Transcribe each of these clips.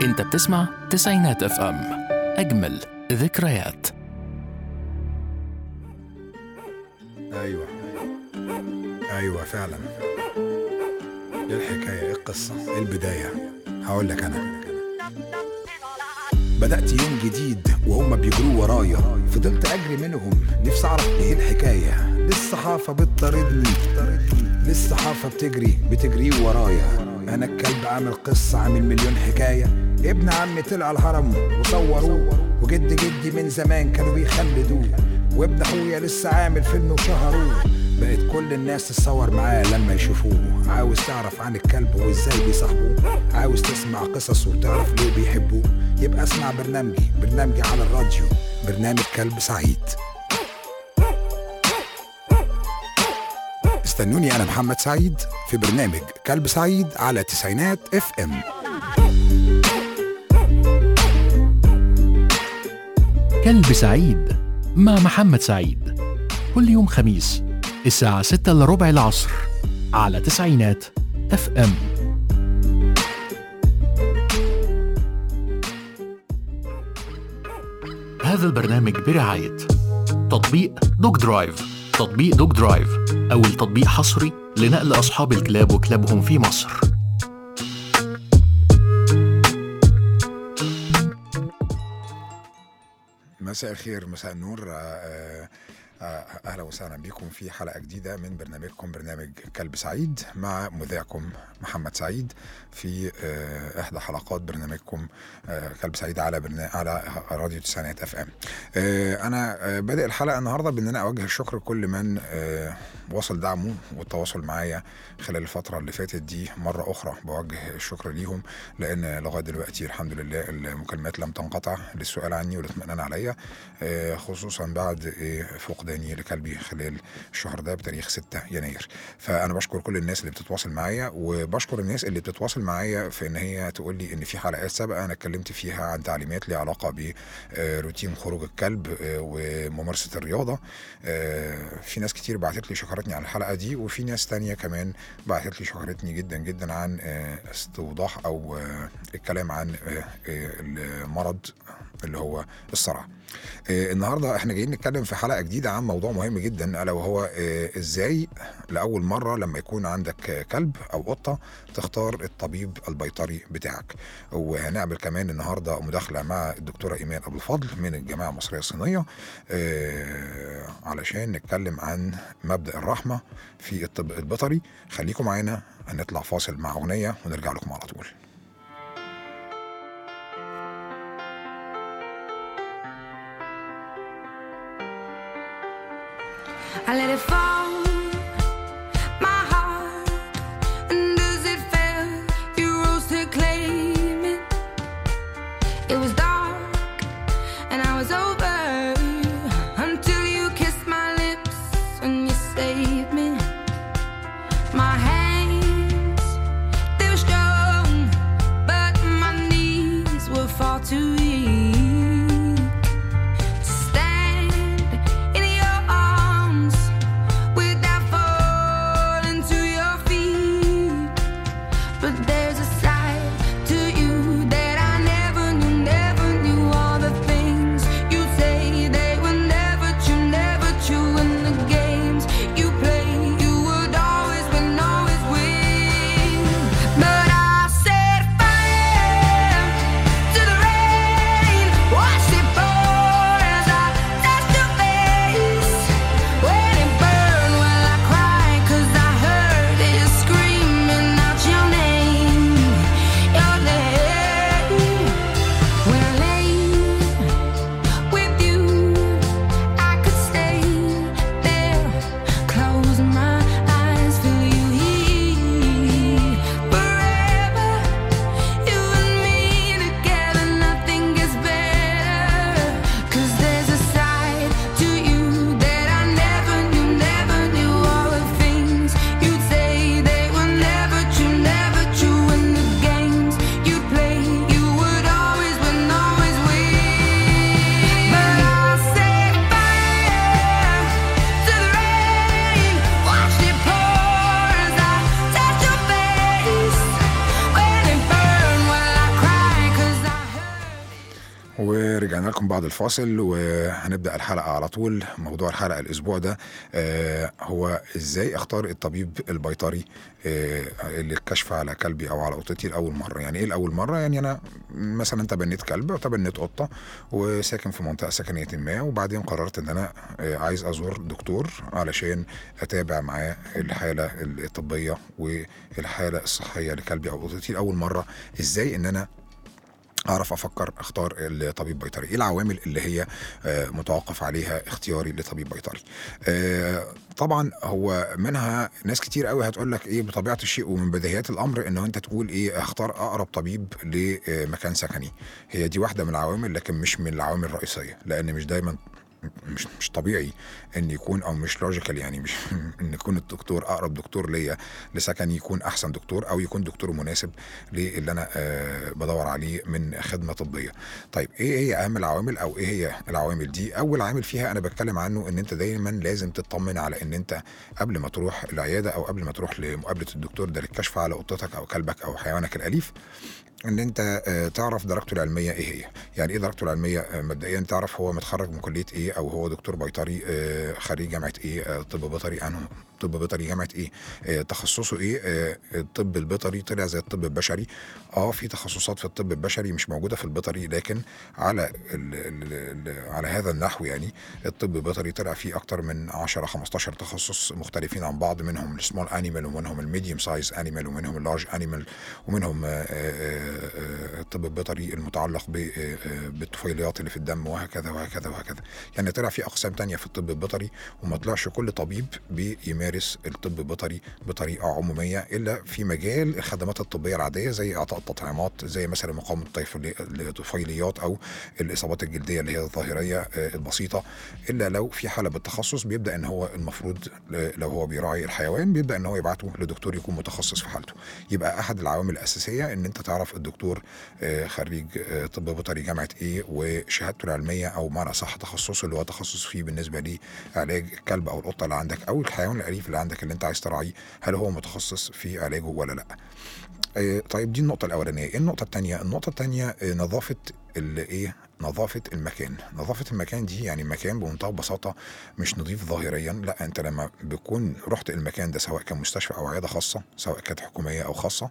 انت بتسمع تسعينات اف ام اجمل ذكريات ايوه ايوه فعلا ايه الحكايه ايه القصه ايه البدايه هقول لك انا بدأت يوم جديد وهم بيجروا ورايا فضلت أجري منهم نفسي أعرف إيه الحكاية للصحافة بتطاردني للصحافة بتجري بتجري ورايا أنا الكلب عامل قصة عامل مليون حكاية ابن عمي طلع الهرم وصوروه وجد جدي من زمان كانوا بيخلدوه وابن أخويا لسه عامل فيلم وشهروه بقت كل الناس تتصور معاه لما يشوفوه عاوز تعرف عن الكلب وازاي بيصاحبوه عاوز تسمع قصصه وتعرف ليه بيحبوه يبقى اسمع برنامجي برنامجي على الراديو برنامج كلب سعيد استنوني انا محمد سعيد في برنامج كلب سعيد على تسعينات اف ام كلب سعيد مع محمد سعيد كل يوم خميس الساعة 6 إلا ربع العصر على تسعينات اف ام هذا البرنامج برعاية تطبيق دوج درايف تطبيق دوج درايف أول تطبيق حصري لنقل أصحاب الكلاب وكلابهم في مصر مساء الخير مساء النور آه، آه، آه، اهلا وسهلا بكم في حلقه جديده من برنامجكم برنامج كلب سعيد مع مذيعكم محمد سعيد في آه، احدى حلقات برنامجكم آه، كلب سعيد على برنا... على راديو تسعينات اف ام انا آه، بادئ الحلقه النهارده بان انا اوجه الشكر لكل من آه، وصل دعمه والتواصل معايا خلال الفتره اللي فاتت دي مره اخرى بوجه الشكر ليهم لان لغايه دلوقتي الحمد لله المكالمات لم تنقطع للسؤال عني والاطمئنان عليا آه، خصوصا بعد آه، فقداني لكلبي خلال الشهر ده بتاريخ 6 يناير فانا بشكر كل الناس اللي بتتواصل معايا وبشكر الناس اللي بتتواصل معايا في ان هي تقول لي ان في حلقات سابقه انا اتكلمت فيها عن تعليمات ليها علاقه بروتين خروج الكلب آه، وممارسه الرياضه آه، في ناس كتير بعتت لي شكرتني على الحلقه دي وفي ناس تانية كمان بعتت لي شكرتني جدا جدا عن آه، استوضاح او آه، الكلام عن آه، آه، المرض اللي هو الصرع آه، النهارده احنا جايين نتكلم في حلقه جديده عن موضوع مهم جدا الا وهو آه، ازاي لاول مره لما يكون عندك آه، كلب او قطه تختار الطبيب البيطري بتاعك وهنعمل كمان النهارده مداخله مع الدكتوره ايمان ابو الفضل من الجامعه المصريه الصينيه آه، علشان نتكلم عن مبدا الرحمه في الطب البيطري خليكم معانا هنطلع فاصل مع اغنيه ونرجع لكم على طول I let it fall. My heart, and does it feel you rose to claim it? It was dark, and I was over until you kissed my lips and you saved me. My hands, they were strong, but my knees were far too weak to stand in your arms without falling to your feet. But there's a side to you that I never knew, never knew. All the things you say, they were never true, never true. And the games you play, you would always win, always رجعنا لكم بعد الفاصل وهنبدا الحلقه على طول موضوع الحلقه الاسبوع ده آه، هو ازاي اختار الطبيب البيطري آه، للكشف على كلبي او على قطتي لاول مره يعني ايه لاول مره يعني انا مثلا تبنيت كلب او تبنيت قطه وساكن في منطقه سكنيه ما وبعدين قررت ان انا آه، عايز ازور دكتور علشان اتابع معاه الحاله الطبيه والحاله الصحيه لكلبي او قطتي لاول مره ازاي ان انا اعرف افكر اختار الطبيب بيطري ايه العوامل اللي هي آه، متوقف عليها اختياري لطبيب بيطري آه، طبعا هو منها ناس كتير قوي هتقول لك ايه بطبيعه الشيء ومن بديهيات الامر ان انت تقول ايه اختار اقرب طبيب لمكان سكني هي دي واحده من العوامل لكن مش من العوامل الرئيسيه لان مش دايما مش مش طبيعي ان يكون او مش لوجيكال يعني مش ان يكون الدكتور اقرب دكتور ليا لسكني يكون احسن دكتور او يكون دكتور مناسب للي انا آه بدور عليه من خدمه طبيه. طيب ايه هي اهم العوامل او ايه هي العوامل دي؟ اول عامل فيها انا بتكلم عنه ان انت دايما لازم تطمن على ان انت قبل ما تروح العياده او قبل ما تروح لمقابله الدكتور ده للكشف على قطتك او كلبك او حيوانك الاليف ان انت آه، تعرف درجته العلميه ايه هي يعني ايه درجته العلميه آه، مبدئيا تعرف هو متخرج من كليه ايه او هو دكتور بيطري آه، خريج جامعه ايه آه، طب بيطري انه طب بيطري جامعه ايه آه، تخصصه ايه آه، الطب البيطري طلع زي الطب البشري اه في تخصصات في الطب البشري مش موجوده في البيطري لكن على ال ال ال على هذا النحو يعني الطب البيطري طلع فيه اكتر من 10 15 تخصص مختلفين عن بعض منهم السمول انيمال ومنهم الميديوم سايز انيمال ومنهم اللارج انيمال ومنهم آه، آه، آه، الطب البيطري المتعلق ب- آه، آه، بالطفيليات اللي في الدم وهكذا وهكذا وهكذا يعني طلع في اقسام تانية في الطب البيطري وما طلعش كل طبيب بيمارس الطب البيطري بطريقه عموميه الا في مجال الخدمات الطبيه العاديه زي اعطاء التطعيمات زي مثلا مقاومه الطيفلي- الطفيليات او الاصابات الجلديه اللي هي الظاهريه آه، البسيطه الا لو في حاله بالتخصص بيبدا ان هو المفروض آه، لو هو بيراعي الحيوان بيبدا ان هو يبعته لدكتور يكون متخصص في حالته يبقى احد العوامل الاساسيه ان انت تعرف الدكتور آه، خريج آه، طب بيطري جامعه ايه وشهادته العلميه او معنى صح تخصصه اللي هو تخصص فيه بالنسبه لعلاج الكلب او القطه اللي عندك او الحيوان الاليف اللي عندك اللي انت عايز تراعيه هل هو متخصص في علاجه ولا لا آه، طيب دي النقطة الأولانية، إيه النقطة التانية؟ النقطة التانية آه، نظافة ال- إيه؟ نظافة المكان، نظافة المكان دي يعني مكان بمنتهى البساطة مش نظيف ظاهريا، لا أنت لما بتكون رحت المكان ده سواء كان مستشفى أو عيادة خاصة، سواء كانت حكومية أو خاصة،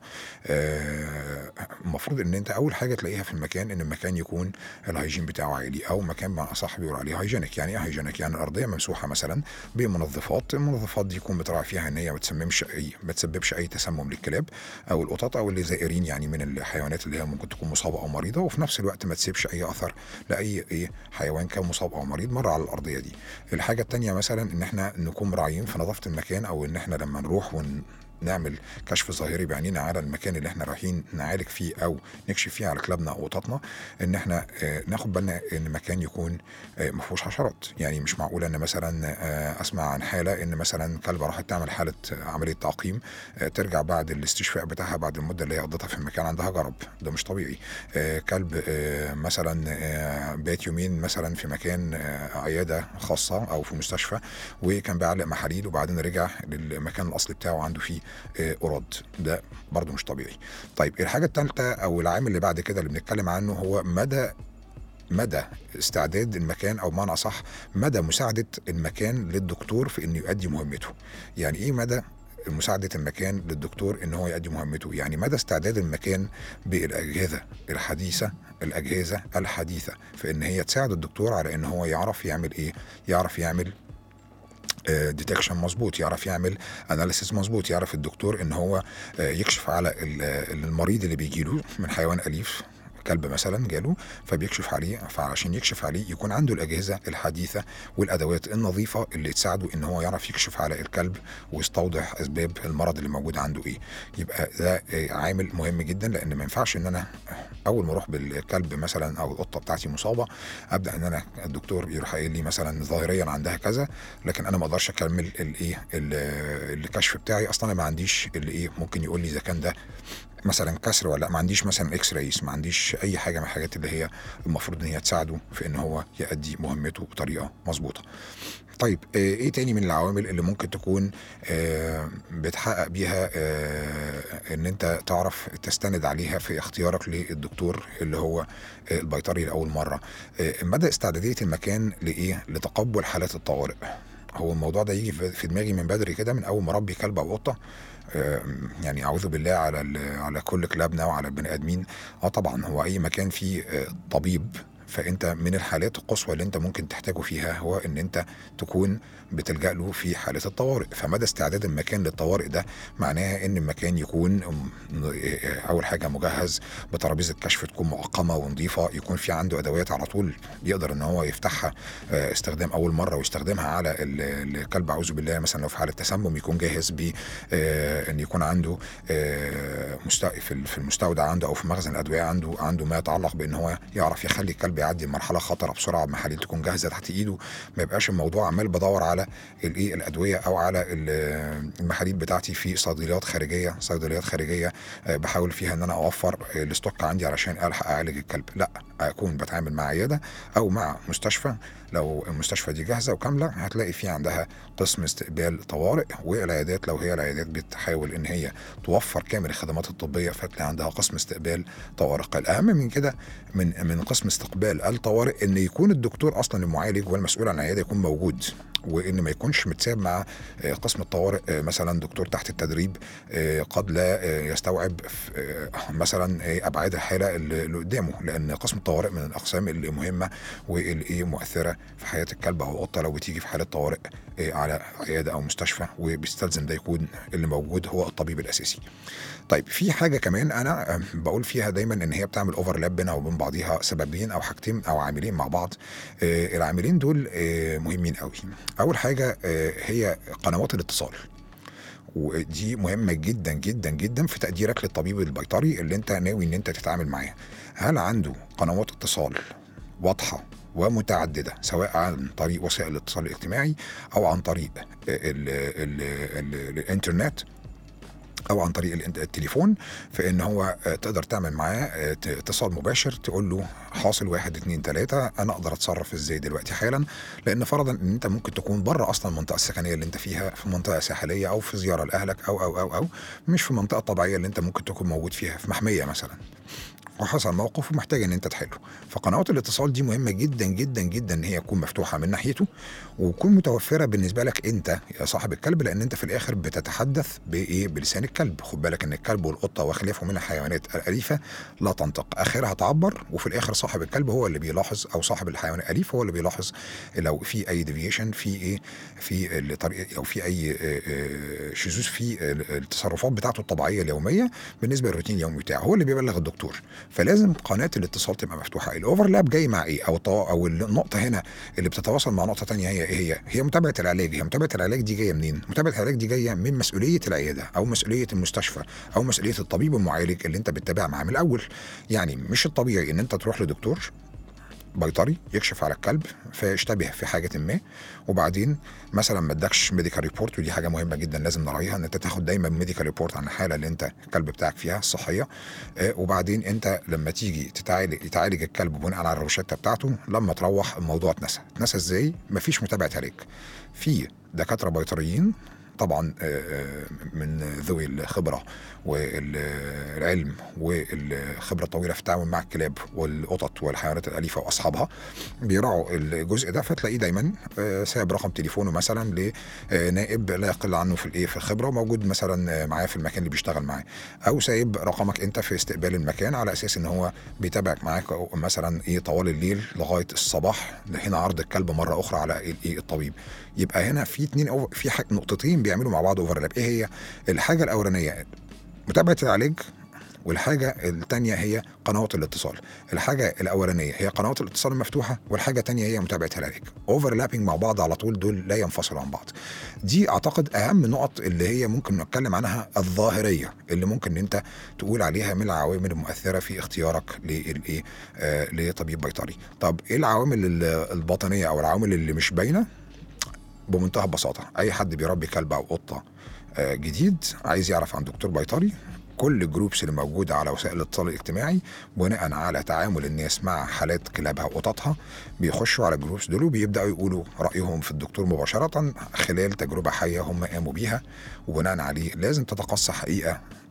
آه، المفروض إن أنت أول حاجة تلاقيها في المكان إن المكان يكون الهيجين بتاعه عالي أو مكان مع أصح بيقول عليه هيجينيك، يعني إيه هيجينيك؟ يعني الأرضية ممسوحة مثلا بمنظفات، المنظفات دي يكون بتراعي فيها إن هي ما تسممش أي ما تسببش أي تسمم للكلاب او القطط او اللي زائرين يعني من الحيوانات اللي هي ممكن تكون مصابه او مريضه وفي نفس الوقت ما تسيبش اي اثر لاي ايه حيوان كان مصاب او مريض مر على الارضيه دي. الحاجه التانيه مثلا ان احنا نكون مراعيين في نظافه المكان او ان احنا لما نروح ون نعمل كشف ظاهري بعينينا على المكان اللي احنا رايحين نعالج فيه او نكشف فيه على كلابنا او قططنا ان احنا آه، ناخد بالنا ان المكان يكون آه، ما فيهوش حشرات يعني مش معقول ان مثلا آه، اسمع عن حاله ان مثلا كلبه راحت تعمل حاله آه، عمليه تعقيم آه، ترجع بعد الاستشفاء بتاعها بعد المده اللي هي قضتها في المكان عندها جرب ده مش طبيعي آه، كلب آه، مثلا آه، بات يومين مثلا في مكان آه، عياده خاصه او في مستشفى وكان بيعلق محاليل وبعدين رجع للمكان الاصلي بتاعه عنده فيه آه، قراد ده برضه مش طبيعي طيب الحاجه الثالثه او العامل اللي بعد كده اللي بنتكلم عنه هو مدى مدى استعداد المكان او معنى صح مدى مساعده المكان للدكتور في انه يؤدي مهمته يعني ايه مدى مساعدة المكان للدكتور ان هو يؤدي مهمته يعني مدى استعداد المكان بالاجهزة الحديثة الاجهزة الحديثة في ان هي تساعد الدكتور على ان هو يعرف يعمل ايه يعرف يعمل ديتكشن مظبوط يعرف يعمل اناليسيس مظبوط يعرف الدكتور ان هو آه، يكشف على ال- المريض اللي بيجي له من حيوان اليف كلب مثلا جاله فبيكشف عليه فعشان يكشف عليه يكون عنده الاجهزه الحديثه والادوات النظيفه اللي تساعده ان هو يعرف يكشف على الكلب ويستوضح اسباب المرض اللي موجود عنده ايه يبقى ده آه، عامل مهم جدا لان ما ينفعش ان انا اول ما اروح بالكلب مثلا او القطه بتاعتي مصابه ابدا ان انا الدكتور يروح قايل لي مثلا ظاهريا عندها كذا لكن انا ما اقدرش اكمل الايه ال- الكشف بتاعي اصلا انا ما عنديش اللي ايه ممكن يقول لي اذا كان ده مثلا كسر ولا لا ما عنديش مثلا اكس رايز ما عنديش اي حاجه من الحاجات اللي هي المفروض ان هي تساعده في ان هو يؤدي مهمته بطريقه مظبوطه طيب آه، ايه تاني من العوامل اللي ممكن تكون آه، بتحقق بيها آه، ان انت تعرف تستند عليها في اختيارك للدكتور اللي هو آه، البيطري لاول مره آه، مدى استعداديه المكان لايه لتقبل حالات الطوارئ هو الموضوع ده يجي في في دماغي من بدري كده من اول ما اربي كلب او قطه آه، يعني اعوذ بالله على ال- على كل كلابنا وعلى البني ادمين اه طبعا هو اي مكان فيه آه، طبيب فانت من الحالات القصوى اللي انت ممكن تحتاجه فيها هو ان انت تكون بتلجا له في حاله الطوارئ فمدى استعداد المكان للطوارئ ده معناها ان المكان يكون م- آه، اول حاجه مجهز بترابيزه كشف تكون معقمه ونظيفه يكون في عنده ادوات على طول يقدر ان هو يفتحها آه، استخدام اول مره ويستخدمها على ال- الكلب اعوذ بالله مثلا لو في حاله تسمم يكون جاهز ب آه، ان يكون عنده آه، مست- في ال- في المستودع عنده او في مخزن الادويه عنده عنده ما يتعلق بان هو يعرف يخلي الكلب يعدي مرحله خطره بسرعه محاليل تكون جاهزه تحت ايده ما يبقاش الموضوع عمال بدور على الايه الادويه او على ال- المحاليل بتاعتي في صيدليات خارجيه صيدليات خارجيه آه، بحاول فيها ان انا اوفر آه، الستوك عندي علشان الحق اعالج الكلب لا اكون بتعامل مع عياده او مع مستشفى لو المستشفى دي جاهزه وكامله هتلاقي في عندها قسم استقبال طوارئ والعيادات لو هي العيادات بتحاول ان هي توفر كامل الخدمات الطبيه فتلاقي عندها قسم استقبال طوارئ الاهم من كده من من قسم استقبال الطوارئ ان يكون الدكتور اصلا المعالج والمسؤول عن العياده يكون موجود وان ما يكونش متساب مع آه، قسم الطوارئ آه، مثلا دكتور تحت التدريب آه، قد لا آه، يستوعب آه، مثلا آه، ابعاد الحاله اللي اللي قدامه لان قسم الطوارئ من الاقسام اللي مهمه واللي مؤثره في حياه الكلب او القطه لو بتيجي في حاله طوارئ آه، على عياده او مستشفى وبيستلزم ده يكون اللي موجود هو الطبيب الاساسي. طيب في حاجه كمان انا آه، بقول فيها دايما ان هي بتعمل اوفرلاب بينها وبين بعضيها سببين او حاجتين او عاملين مع بعض آه، العاملين دول آه، مهمين قوي اول حاجه آه، هي قنوات الاتصال ودي مهمه جدا جدا جدا في تقديرك للطبيب البيطري اللي انت ناوي ان انت تتعامل معاه هل عنده قنوات اتصال واضحه ومتعدده سواء عن طريق وسائل الاتصال الاجتماعي او عن طريق ال ال ال الانترنت او عن طريق الانت- التليفون فان هو آه، تقدر تعمل معاه آه، ت- اتصال مباشر تقول له حاصل واحد اتنين تلاته انا اقدر اتصرف ازاي دلوقتي حالا لان فرضا ان انت ممكن تكون بره اصلا المنطقه السكنيه اللي انت فيها في منطقه ساحليه او في زياره لاهلك او او او او مش في المنطقه الطبيعيه اللي انت ممكن تكون موجود فيها في محميه مثلا وحصل موقف ومحتاج ان انت تحله فقنوات الاتصال دي مهمه جدا جدا جدا ان هي تكون مفتوحه من ناحيته وتكون متوفره بالنسبه لك انت يا صاحب الكلب لان انت في الاخر بتتحدث بايه بلسان الكلب خد بالك ان الكلب والقطه وخلافه من الحيوانات الاليفه لا تنطق اخرها تعبر وفي الاخر صاحب الكلب هو اللي بيلاحظ او صاحب الحيوان الاليف هو اللي بيلاحظ لو في اي ديفيشن في ايه في الطريق او في اي آه، آه، شذوذ في التصرفات بتاعته الطبيعيه اليوميه بالنسبه للروتين اليومي بتاعه هو اللي بيبلغ الدكتور فلازم قناه الاتصال تبقى مفتوحه الاوفرلاب جاي مع ايه او التوا- او النقطه هنا اللي بتتواصل مع نقطه تانية هي ايه هي هي متابعه العلاج هي متابعه العلاج دي جايه منين متابعه العلاج دي جايه من مسؤوليه العياده او مسؤوليه المستشفى او مسؤوليه الطبيب المعالج اللي انت بتتابع معاه من الاول يعني مش الطبيعي ان انت تروح لدكتور بيطري يكشف على الكلب فيشتبه في حاجه ما وبعدين مثلا ما ادكش ميديكال ريبورت ودي حاجه مهمه جدا لازم نراعيها ان انت تاخد دايما ميديكال ريبورت عن الحاله اللي انت الكلب بتاعك فيها الصحيه آه، وبعدين انت لما تيجي تتعالج يتعالج الكلب بناء على الروشته بتاعته لما تروح الموضوع اتنسى اتنسى ازاي مفيش متابعه علاج في دكاتره بيطريين طبعا آه، آه، من ذوي الخبره والعلم والخبره الطويله في التعامل مع الكلاب والقطط والحيوانات الاليفه واصحابها بيراعوا الجزء ده فتلاقيه دايما آه، سايب رقم تليفونه مثلا لنائب لا يقل عنه في الايه في الخبره موجود مثلا آه، معاه في المكان اللي بيشتغل معاه او سايب رقمك انت في استقبال المكان على اساس ان هو بيتابعك معاك مثلا ايه طوال الليل لغايه الصباح هنا عرض الكلب مره اخرى على الايه الطبيب يبقى هنا في اتنين أو في حاجة نقطتين بيعملوا مع بعض اوفرلاب ايه هي الحاجه الاولانيه متابعه العلاج والحاجة التانية هي قنوات الاتصال الحاجة الأولانية هي قنوات الاتصال المفتوحة والحاجة التانية هي متابعة العلاج اوفرلابنج مع بعض على طول دول لا ينفصلوا عن بعض دي أعتقد أهم النقط اللي هي ممكن نتكلم عنها الظاهرية اللي ممكن إن أنت تقول عليها من العوامل المؤثرة في اختيارك للإيه آه لطبيب بيطري طب إيه العوامل ال- الباطنية أو العوامل اللي مش باينة بمنتهى البساطة أي حد بيربي كلب أو قطة آه، جديد عايز يعرف عن دكتور بيطري كل الجروبس اللي موجودة على وسائل الاتصال الاجتماعي بناء على تعامل الناس مع حالات كلابها وقططها بيخشوا على الجروبس دول وبيبدأوا يقولوا رأيهم في الدكتور مباشرة خلال تجربة حية هم قاموا بيها وبناء عليه لازم تتقصى حقيقة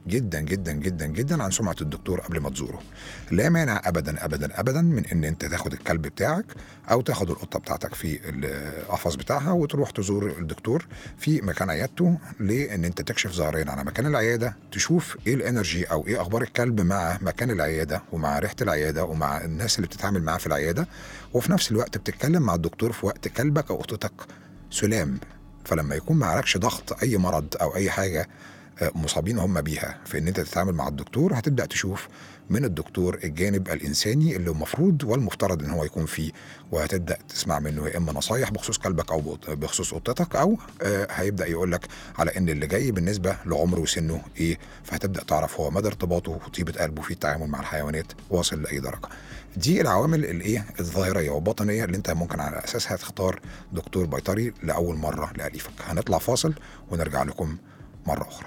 جدا جدا جدا جدا عن سمعه الدكتور قبل ما تزوره لا مانع ابدا ابدا ابدا من ان انت تاخد الكلب بتاعك او تاخد القطه بتاعتك في القفص بتاعها وتروح تزور الدكتور في مكان عيادته لان انت تكشف ظاهريا على مكان العياده تشوف ايه الانرجي او ايه اخبار الكلب مع مكان العياده ومع ريحه العياده ومع الناس اللي بتتعامل معاه في العياده وفي نفس الوقت بتتكلم مع الدكتور في وقت كلبك او قطتك سلام فلما يكون ما عليكش ضغط اي مرض او اي حاجه آه، مصابين هم بيها في ان انت تتعامل مع الدكتور هتبدا تشوف من الدكتور الجانب الانساني اللي المفروض والمفترض ان هو يكون فيه وهتبدا تسمع منه يا اما نصايح بخصوص كلبك او بخ- بخصوص قطتك او آه، هيبدا يقول لك على ان اللي جاي بالنسبه لعمره وسنه ايه فهتبدا تعرف هو مدى ارتباطه وطيبه قلبه في التعامل مع الحيوانات واصل لاي درجه دي العوامل الايه الظاهريه والباطنيه اللي انت ممكن على اساسها تختار دكتور بيطري لاول مره لاليفك هنطلع فاصل ونرجع لكم مره اخرى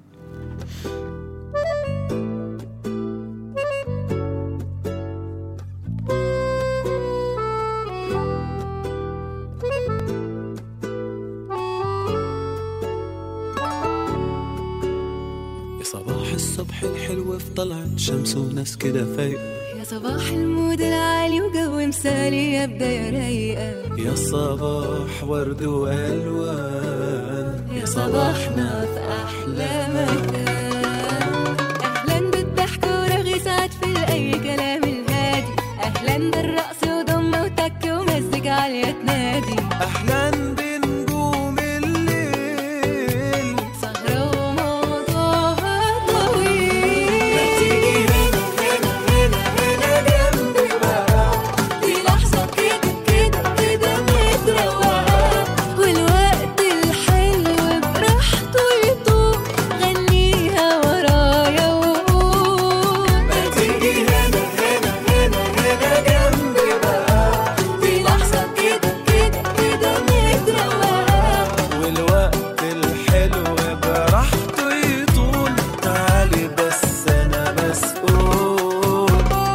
يا صباح الصبح الحلو في طلعت شمس وناس كده فايقة يا صباح المود العالي وجو مثالي يا بداية رايقة يا صباح ورد وألوان يا صباحنا في أحلى مكان أهلا بالضحك ورغي سعد في أي كلام الهادي أهلا بالرقص وضمة وتك ومزج عالية تنادي أحلى بنجوم الليل سهرة وموضوعها طويل ما تيجي هنا هنا هنا هنا جنبي بقى دي لحظة كده كده كده متروقة والوقت الحلو براحته يطوق غنيها ورايا وقول ما تيجي هنا هنا هنا هنا جنبي بقى دي لحظة كده كده كده متروقة والوقت الحلو براحته يطول تعالي بس أنا مسؤول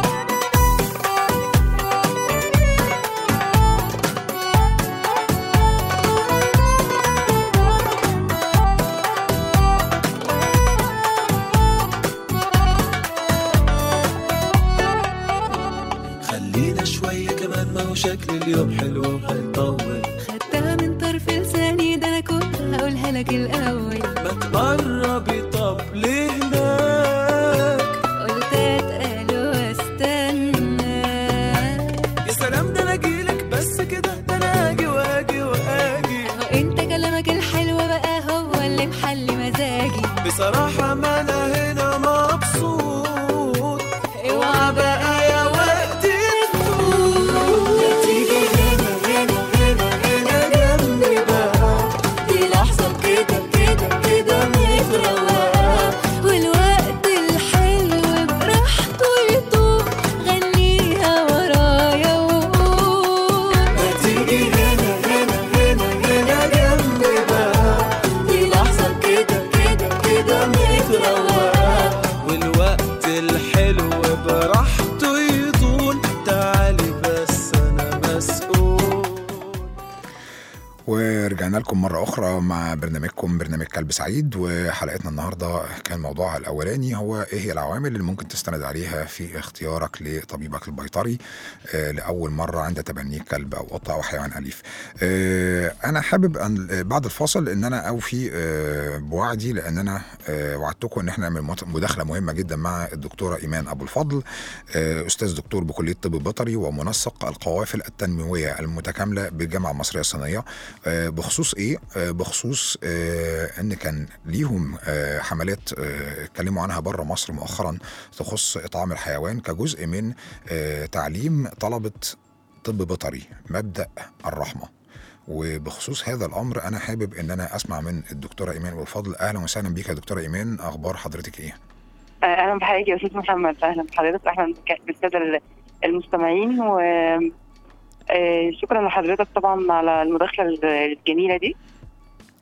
خلينا شوية كمان ما هو شكل اليوم حلو وهيطول خدتها من طرف لساني ده أنا كنت هقولها لك الأول ما تقربي طب ليه هناك قلت أتقل واستنى يا سلام ده انا اجيلك بس كده ده انا اجي واجي واجي هو انت كلامك الحلو بقى هو اللي محلي مزاجي بصراحة ما انا هنا مبسوط اوعى بقى يا وقتي تفوت تيجي هنا هنا هنا هنا جنبي بقى دي لحظة كده كده كده متروقة والوقت الحلو براحته يطوق غنيها ورايا وقول ما تيجي هنا هنا هنا هنا جنبي بقى دي لحظة كده كده كده متروقة والوقت الحلو براحته يطول تعالي بس انا مسؤول ورجعنا لكم مرة أخرى مع برنامجكم برنامج كلب سعيد وحلقتنا النهاردة كان موضوعها الأولاني هو إيه هي العوامل اللي ممكن تستند عليها في اختيارك لطبيبك البيطري آه لأول مرة عند تبنيك كلب أو قطة أو حيوان أليف. آه أنا حابب أن آه، بعد الفاصل إن أنا أوفي آه بوعدي لأن أنا آه وعدتكم إن إحنا نعمل مت- مداخلة مهمة جدا مع الدكتورة إيمان أبو الفضل آه أستاذ دكتور بكلية الطب البيطري ومنسق القوافل التنموية المتكاملة بالجامعة المصرية الصينية آه، بخصوص ايه آه، بخصوص آه، ان كان ليهم آه، حملات آه، اتكلموا عنها بره مصر مؤخرا تخص اطعام الحيوان كجزء من آه، تعليم طلبه طب بيطري مبدا الرحمه وبخصوص هذا الامر انا حابب ان انا اسمع من الدكتوره ايمان والفضل اهلا وسهلا بيك يا دكتوره ايمان اخبار حضرتك ايه اهلا بحضرتك يا استاذ محمد اهلا بحضرتك اهلا بك- بالساده ال- المستمعين و آه، شكرا لحضرتك طبعا على المداخله ال- الجميله دي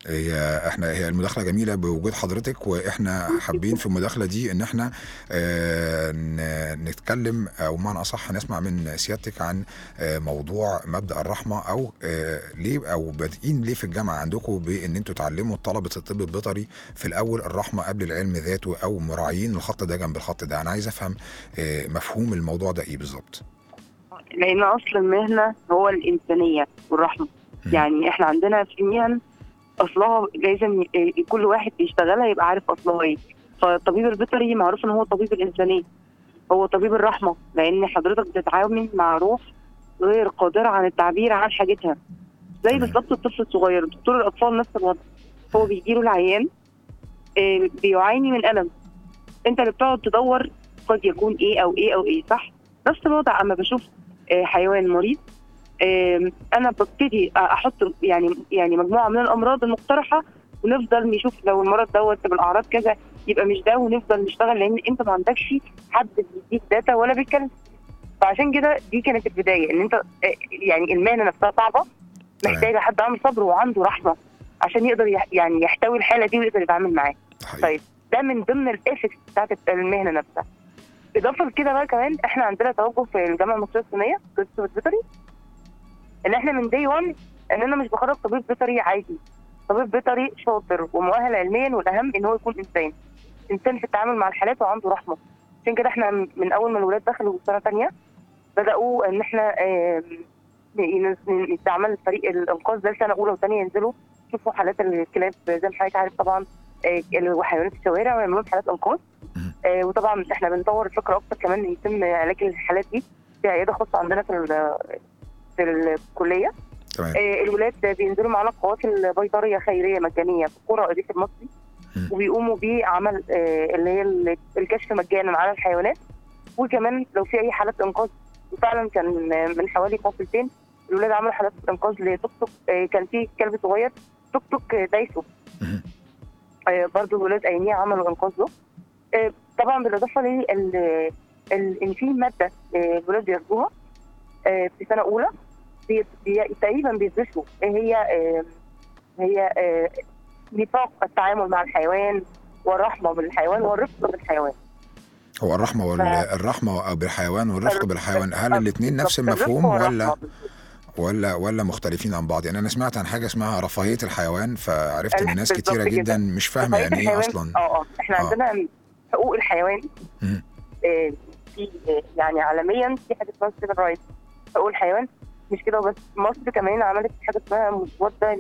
هي احنا هي المداخله جميله بوجود حضرتك واحنا حابين في المداخله دي ان احنا آه، ن- نتكلم او بمعنى اصح نسمع من سيادتك عن آه، موضوع مبدا الرحمه او آه، ليه او بادئين ليه في الجامعه عندكم بان انتوا تعلموا طلبه الطب البيطري في الاول الرحمه قبل العلم ذاته او مراعيين الخط ده جنب الخط ده انا عايز افهم آه، مفهوم الموضوع ده ايه بالظبط لان اصل المهنه هو الانسانيه والرحمه مم. يعني احنا عندنا في مهن اصلها لازم ي- كل واحد بيشتغلها يبقى عارف اصلها ايه فالطبيب البيطري معروف ان هو طبيب الانسانيه هو طبيب الرحمه لان حضرتك بتتعامل مع روح غير قادره عن التعبير عن حاجتها زي تمام. بالظبط الطفل الصغير دكتور الاطفال نفس الوضع هو بيجي له العيان آه، بيعاني من الم انت اللي بتقعد تدور قد يكون ايه او ايه او ايه صح نفس الوضع اما بشوف آه، حيوان مريض آم، انا ببتدي احط يعني يعني مجموعه من الامراض المقترحه ونفضل نشوف لو المرض دوت بالاعراض كذا يبقى مش ده ونفضل نشتغل لان انت ما عندكش حد بيديك داتا ولا بيتكلم فعشان كده دي كانت البدايه ان انت آه، يعني المهنه نفسها صعبه تمام. محتاجه حد عنده صبر وعنده رحمه عشان يقدر يح- يعني يحتوي الحاله دي ويقدر يتعامل معاها حقيقي. طيب ده من ضمن الافكت بتاعت المهنه نفسها اضافه لكده بقى كمان احنا عندنا توجه في الجامعه المصريه الصينيه قسم البيطري ان احنا من دي 1 ان انا مش بخرج طبيب بيطري عادي طبيب بيطري شاطر ومؤهل علميا والاهم ان هو يكون انسان انسان في التعامل مع الحالات وعنده رحمه عشان كده احنا من اول ما الولاد دخلوا سنه ثانيه بداوا ان احنا آم، ن- ن- نستعمل فريق الانقاذ ده سنه اولى وثانيه ينزلوا يشوفوا حالات الكلاب زي ما حضرتك عارف طبعا آه، وحيوانات الشوارع ويعملوا لهم حالات انقاذ مم. آه، وطبعا احنا بنطور الفكره اكتر كمان ان يتم علاج الحالات دي في عياده خاصه عندنا في ال- في الكليه تمام آه، الولاد بينزلوا معانا قوافل بيطريه خيريه مجانيه في قرى الريف المصري مم. وبيقوموا بعمل آه، اللي هي ال- الكشف مجانا على الحيوانات وكمان لو في اي حالات انقاذ وفعلا كان آه، من حوالي قافلتين الولاد عملوا حالات انقاذ لتوك توك آه، كان في كلب صغير توك توك آه، دايسه مم. آه، برضه الولاد اياميها عملوا انقاذ له آه، طبعا بالاضافه لل ال- ال- ان في ماده آه، الولاد بياخدوها آه، في سنه اولى بي- بي- تقريبا بيدرسوا ايه هي آه، هي آه، نطاق التعامل مع الحيوان والرحمه بالحيوان والرفق بالحيوان هو الرحمه وال... ف- الرحمه بالحيوان والرفق الرفق- بالحيوان هل الاثنين نفس بالظبط، المفهوم الرفق ولا والرحمة. ولا ولا مختلفين عن بعض يعني انا سمعت عن حاجه اسمها رفاهيه الحيوان فعرفت ان ال- ناس بالظبط كتيره كده. جدا مش فاهمه رفاهية يعني ايه الحيوان- اصلا اه اه احنا آه. عندنا حقوق الحيوان مم. آه، في آه، يعني عالميا في حاجه اسمها سيفل رايتس حقوق الحيوان مش كده وبس مصر كمان عملت حاجه اسمها مسوده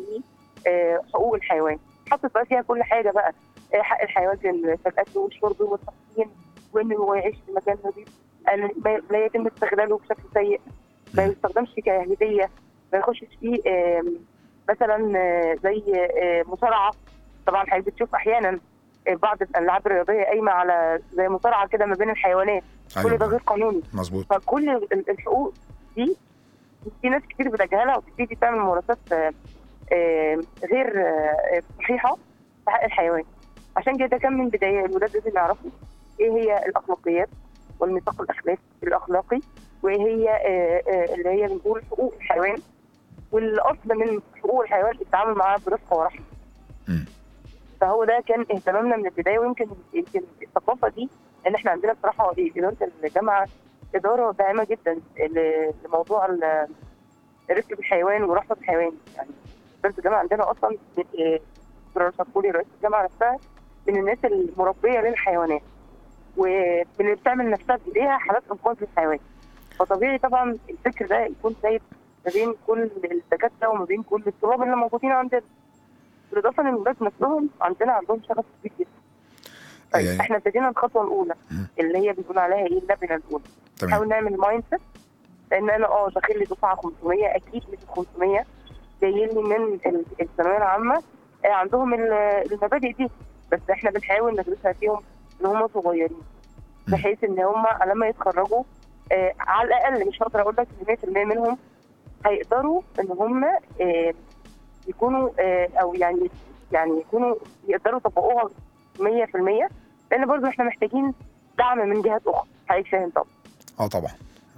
لحقوق الحيوان حطت بقى فيها كل حاجه بقى آه، حق الحيوان في ال- في الاكل والشرب والتحصين وان هو يعيش في مكان نظيف أن ما- لا يتم استغلاله بشكل سيء ما مم. يستخدمش كهديه ما يخشش فيه آم، مثلا آه، زي آه، مصارعه طبعا حضرتك بتشوف احيانا آه، بعض الالعاب الرياضيه قايمه على زي مصارعه كده ما بين الحيوانات كل ده ايوه غير قانوني مظبوط فكل ال- الحقوق دي في ناس كتير بتتجاهلها وبتبتدي تعمل ممارسات آه، آه، غير آه، صحيحه في حق الحيوان عشان كده كان من بدايه الولاد لازم يعرفوا ايه هي الاخلاقيات والميثاق الاخلاقي الاخلاقي وايه هي آه، آه، اللي هي بنقول حقوق الحيوان والاصل من حقوق الحيوان التعامل معاه برفق ورحمه مم. فهو ده كان اهتمامنا من البدايه ويمكن يمكن الثقافه دي ان احنا عندنا بصراحه اداره الجامعه اداره داعمه جدا ل- لموضوع ال- الرفق بالحيوان ورحمه الحيوان يعني اداره الجامعه عندنا اصلا آه، دكتور صفولي رئيس الجامعه نفسها من الناس المربيه للحيوانات ومن اللي بتعمل نفسها بايديها حالات انقاذ للحيوان فطبيعي طبعا الفكر ده يكون سايب ما بين كل الدكاتره وما بين كل الطلاب اللي موجودين عندنا بالاضافه ان الولاد نفسهم عندنا عندهم شغف كبير جدا طيب يعني- احنا ابتدينا الخطوه الاولى مم. اللي هي بنقول عليها ايه اللبنه الاولى تمام نحاول نعمل مايند سيت لان انا اه داخل لي دفعه 500 اكيد مش 500 جايين لي من ال- الثانويه العامه آه، عندهم ال- المبادئ دي بس احنا بنحاول ندرسها فيهم ان هم صغيرين مم. بحيث ان هم لما يتخرجوا آه على الاقل مش هقدر اقول لك إن 100% منهم هيقدروا ان هم آه يكونوا آه او يعني يعني يكونوا يقدروا يطبقوها 100% لان برضو احنا محتاجين دعم من جهات اخرى حضرتك فاهم طبعا اه طبعا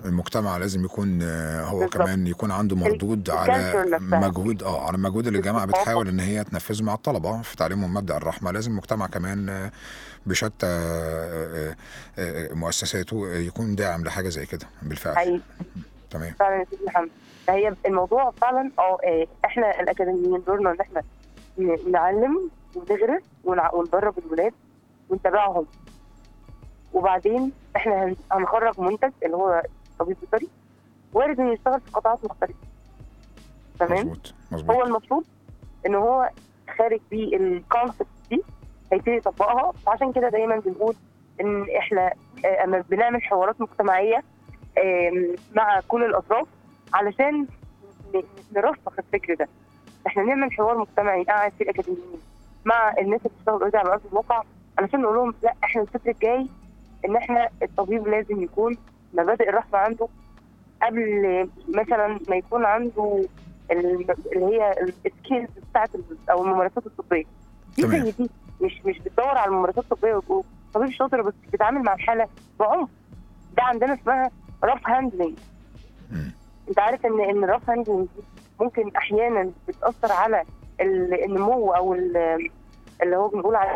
المجتمع لازم يكون آه، هو بالظبط. كمان يكون عنده مردود على الكالتشر نفسها. مجهود اه على المجهود اللي الجامعه بتحاول ان هي تنفذه مع الطلبه في تعليمهم مبدا الرحمه لازم المجتمع كمان آه، بشتى آه، آه، آه، مؤسساته آه، يكون داعم لحاجه زي كده بالفعل حقيقي تمام فعلا يا سيدي محمد فهي الموضوع فعلا اه آه، احنا الاكاديميين دورنا ان احنا ن- نعلم ونغرس ونع- وندرب الولاد ونتابعهم وبعدين احنا هن- هنخرج منتج اللي هو طبيب بيطري وارد انه يشتغل في قطاعات مختلفه تمام مظبوط هو مظبوط المفروض ان هو خارج بيه الكونسبت دي هيبتدي يطبقها وعشان كده دايما بنقول ان احنا آه، اما بنعمل حوارات مجتمعيه آم، مع كل الاطراف علشان ن- نرسخ الفكر ده احنا نعمل حوار مجتمعي قاعد فيه الاكاديميين مع الناس اللي بتشتغل اوريدي على ارض الواقع علشان نقول لهم لا احنا الفكر الجاي ان احنا الطبيب لازم يكون مبادئ الرحمه عنده قبل مثلا ما يكون عنده الم- اللي هي السكيلز بتاعت ال- او الممارسات الطبيه دي تمام. زي دي مش مش بتدور على الممارسات الطبيه وتقول طبيب شاطر بس بيتعامل مع الحاله بعنف ده عندنا اسمها رف هاندلنج مم. انت عارف ان ان الرف هاندلنج دي ممكن احيانا بتاثر على ال- النمو او ال- اللي هو بنقول على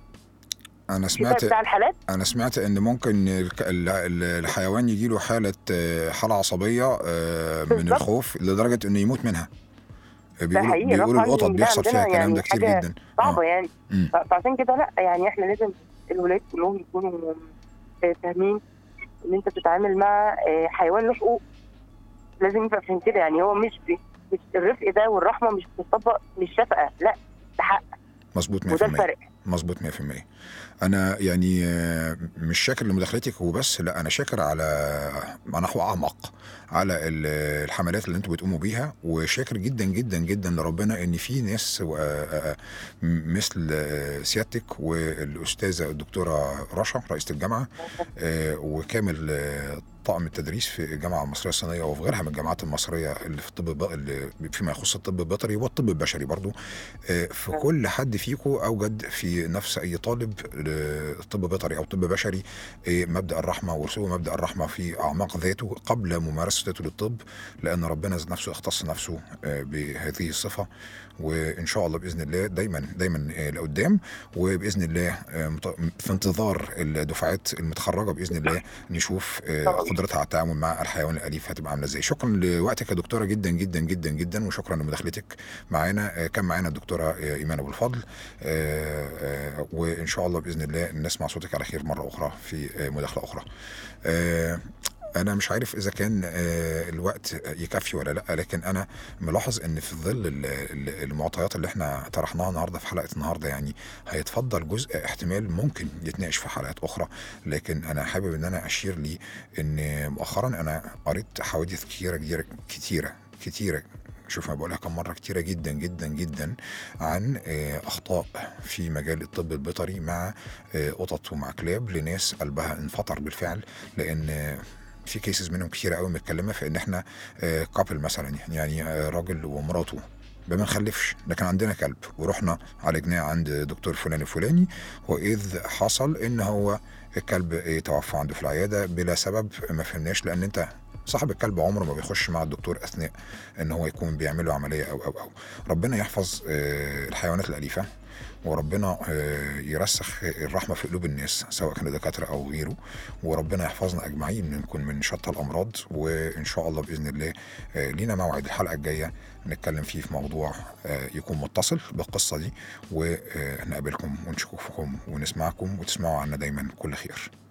انا الشفاء سمعت بتاع الحالات انا سمعت ان ممكن الك- ال- ال- الحيوان يجي له حاله آه، حاله عصبيه آه، من بالظبط. الخوف لدرجه انه يموت منها بيقولوا حقيقي، بيقولوا rough القطط handling ده بيحصل فيها عندنا الكلام يعني ده كتير حاجة جدا صعبه آه. يعني مم. ف- فعشان كده لا يعني احنا لازم الولاد كلهم يكونوا آه، فاهمين ان انت بتتعامل مع آه، حيوان له حقوق لازم يبقى فاهم كده يعني هو مش بي- مش الرفق ده والرحمه مش بتطبق مش شفقه لا ده حق مظبوط 100% وده الفرق مظبوط 100% انا يعني آه، مش شاكر لمداخلتك وبس لا انا شاكر على نحو اعمق على ال- الحملات اللي انتوا بتقوموا بيها وشاكر جدا جدا جدا لربنا ان في ناس آه، آه، مثل آه، سيادتك والاستاذه الدكتوره رشا رئيسه الجامعه آه، وكامل آه، طاقم التدريس في الجامعه المصريه الصينيه وفي غيرها من الجامعات المصريه اللي في الطب الب- اللي فيما يخص الطب البيطري والطب البشري برضو آه، في كل حد فيكم اوجد في نفس اي طالب آه، طب بيطري او طب بشري آه، مبدا الرحمه ورسوم مبدا الرحمه في اعماق ذاته قبل ممارسته للطب لان ربنا ذات نفسه اختص نفسه آه، بهذه الصفه وان شاء الله باذن الله دايما دايما آه، لقدام وباذن الله آه، مت- في انتظار الدفعات المتخرجه باذن الله نشوف آه، طبعاً. قدرتها على التعامل مع الحيوان الاليف هتبقى عامله ازاي شكرا لوقتك يا دكتوره جدا جدا جدا جدا وشكرا لمداخلتك معانا آه، كان معانا الدكتوره آه، ايمان ابو الفضل آه، آه، وان شاء الله باذن الله نسمع صوتك على خير مره اخرى في آه، مداخله اخرى آه، انا مش عارف اذا كان آه، الوقت يكفي ولا لا لكن انا ملاحظ ان في ظل ال- ال- المعطيات اللي احنا طرحناها النهارده في حلقه النهارده يعني هيتفضل جزء احتمال ممكن يتناقش في حلقات اخرى لكن انا حابب ان انا اشير لي ان مؤخرا انا قريت حوادث كتيره كتيره كتيره كتيره شوف ما بقولها كم مره كتيره جدا جدا جدا عن آه، اخطاء في مجال الطب البيطري مع آه، قطط ومع كلاب لناس قلبها انفطر بالفعل لان آه، في كيسز منهم كتيره قوي متكلمه في ان احنا كابل مثلا يعني آه، راجل ومراته ما بنخلفش لكن عندنا كلب ورحنا عالجناه عند دكتور فلان الفلاني واذ حصل ان هو الكلب آه، توفى عنده في العياده بلا سبب ما فهمناش لان انت صاحب الكلب عمره ما بيخش مع الدكتور اثناء ان هو يكون بيعمل له عمليه او او او ربنا يحفظ آه، الحيوانات الاليفه وربنا آه، يرسخ الرحمه في قلوب الناس سواء كانوا دكاتره او غيره وربنا يحفظنا اجمعين نكون من شتى الامراض وان شاء الله باذن الله آه، لينا موعد الحلقه الجايه نتكلم فيه في موضوع آه، يكون متصل بالقصه دي ونقابلكم ونشوفكم ونسمعكم وتسمعوا عنا دايما كل خير